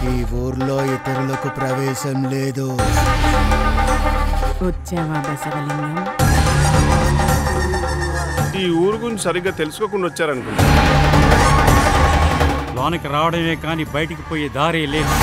ఈ ఊర్లో ఇతరులకు ప్రవేశం లేదు వచ్చావా బసవలింగం ఈ ఊరు గురించి సరిగ్గా తెలుసుకోకుండా వచ్చారనుకుంటా లోనికి రావడమే కానీ బయటికి పోయే దారే లేదు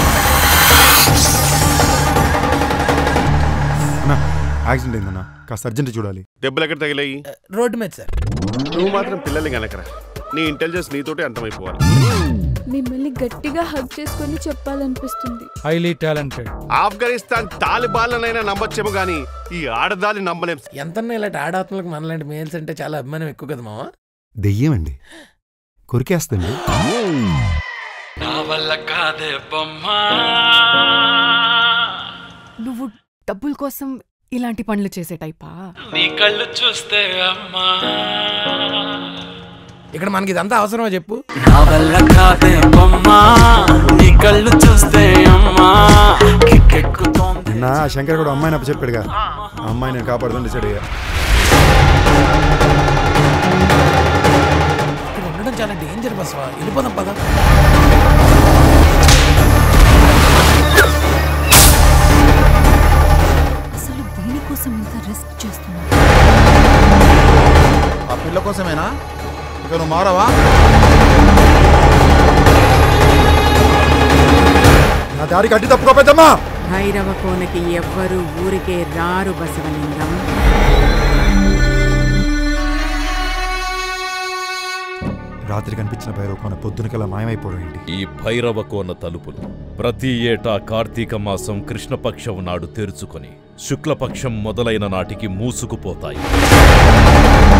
అన్నా యాక్సిడెంట్ అయిందన్నా కాస్త అర్జెంట్ చూడాలి దెబ్బలు ఎక్కడ తగిలాయి రోడ్డు మీద సార్ నువ్వు మాత్రం పిల్లల్ని కనకరా నీ ఇంటెలిజెన్స్ నీతోటే అంతమైపోవాలి మిమ్మల్ని గట్టిగా హగ్ చేసుకొని చెప్పాలనిపిస్తుంది హైలీ టాలెంటెడ్ ఆఫ్ఘనిస్తాన్ తాలిబాన్లనైనా నమ్మొచ్చేమో గానీ ఈ ఆడదాన్ని నమ్మలేం ఎంతన్నా ఇలాంటి ఆడాత్మలకు మనలాంటి మేల్స్ అంటే చాలా అభిమానం ఎక్కువ కదా మావా దెయ్యమండి కొరికేస్తండి నా వల్ల కాదే బొమ్మా నువ్వు డబ్బుల కోసం ఇలాంటి పనులు చేసే టైపా నీ కళ్ళు చూస్తే అమ్మా ఇక్కడ మనకి ఇదంతా అవసరమా చెప్పు నా వల్ల కాదే బొమ్మా నీ కళ్ళు చూస్తే అమ్మా కిక్కెక్కుతోంది నిన్న ఆ శంకర్ కూడా అమ్మాయిని అప్పచెప్పాడుగా ఆ అమ్మాయి నేను కాపాడుతాను డిసైడ్ అయ్యా ఇక్కడ ఉండడం చాలా డేంజర్ బస్వా వెళ్ళిపోదాం పద అసలు దీనికోసం ఇంత రిస్క్ చేస్తున్నా ఆ పిల్ల కోసమేనా ఇక నువ్వు మారవా నా దారికి అడ్డు తప్పుకో పెద్దమ్మా భైరవ కోనకి ఎవ్వరు ఊరికే రారు బసవలింగం రాత్రి కనిపించిన భైరవ కొన పొద్దున కల్లా మాయమైపోవడం ఏంటి ఈ భైరవ కోన తలుపులు ప్రతి ఏటా కార్తీక మాసం కృష్ణపక్షం నాడు తెరుచుకొని శుక్లపక్షం మొదలైన నాటికి మూసుకుపోతాయి